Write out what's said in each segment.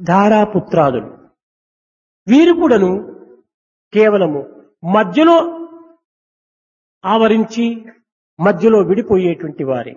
ధారాపుత్రాదులు వీరు కూడాను కేవలము మధ్యలో ఆవరించి మధ్యలో విడిపోయేటువంటి వారే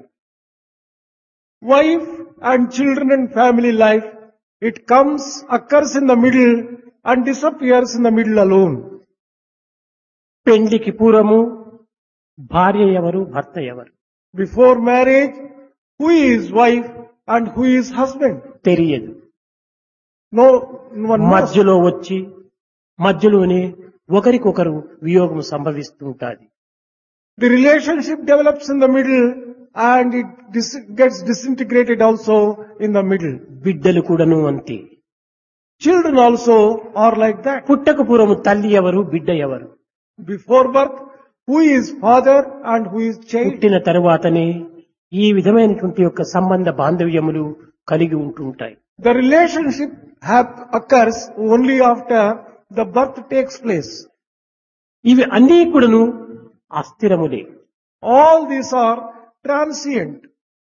Wife and children and family life, it comes, occurs in the middle and disappears in the middle alone. పెండ్లికి పూర్వము భార్య ఎవరు భర్త ఎవరు Before marriage, who is wife and who is husband? తెలియదు No one knows. మధ్యలో వచ్చి మధ్యలోనే ఒకరికొకరు వియోగం సంభవిస్తుంటాది The relationship develops in the middle and it dis- gets disintegrated also in the middle. బిడ్డలు కూడాను అంతే Children also are like that. పుట్టక పూర్వము తల్లి ఎవరు బిడ్డ ఎవరు Before birth, who is father and who is child? పుట్టిన తరువాతనే ఈ విధమైనటువంటి యొక్క సంబంధ బాంధవ్యములు కలిగి ఉంటుంటాయి The relationship hap- occurs only after the birth takes place. ఇవి అన్నీ కూడాను అస్థిరములే All these are transient.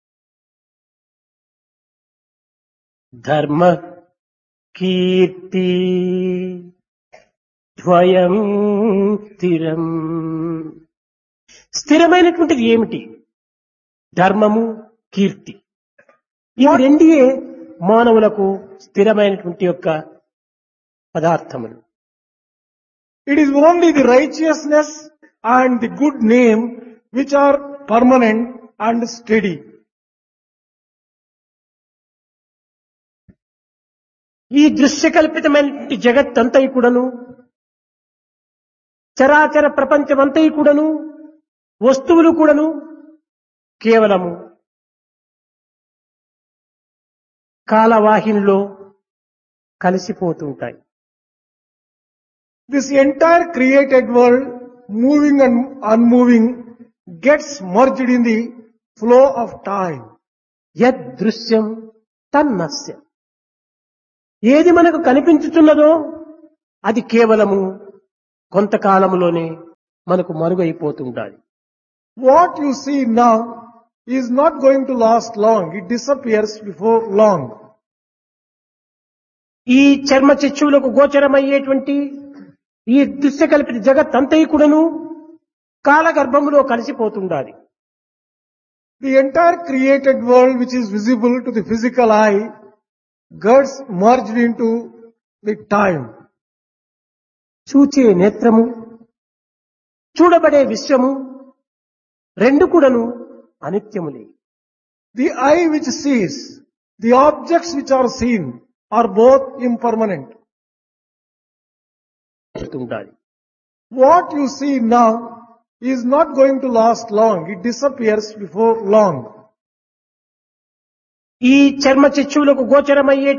ధర్మ కీర్తి ద్వయం స్థిరం స్థిరమైనటువంటిది ఏమిటి ధర్మము కీర్తి ఇవి రెండియే మానవులకు స్థిరమైనటువంటి యొక్క పదార్థములు It is only the righteousness and the good name which are permanent and steady. ఈ దృశ్యకల్పితమైనటువంటి జగత్తంతయి కూడాను చరాచర ప్రపంచమంతయి కూడాను వస్తువులు కూడాను కేవలము కాలవాహినిలో కలిసిపోతుంటాయి This entire created world, moving and unmoving, gets merged in the flow of time. యదృశ్యం తన్నస్యం ఏది మనకు కనిపించుతున్నదో అది కేవలము కొంతకాలంలోనే మనకు మరుగైపోతుండాలి What you see now is not going to last long. It disappears before long. ఈ చర్మ చచ్చువులకు గోచరమయ్యేటువంటి ఈ దృశ్యకల్పిత జగత్ అంతయి కూడాను కాలగర్భములో కలిసిపోతుండాలి The entire created world which is visible to the physical eye gets merged into the time. చూచే నేత్రము చూడబడే విశ్వము రెండు కూడాను అనిత్యములే The eye which sees, the objects which are seen are both impermanent. ఉండాలి What you see now is not going to last long. It disappears before long. ఈ చర్మ చచ్చువులకు గోచరమయ్యే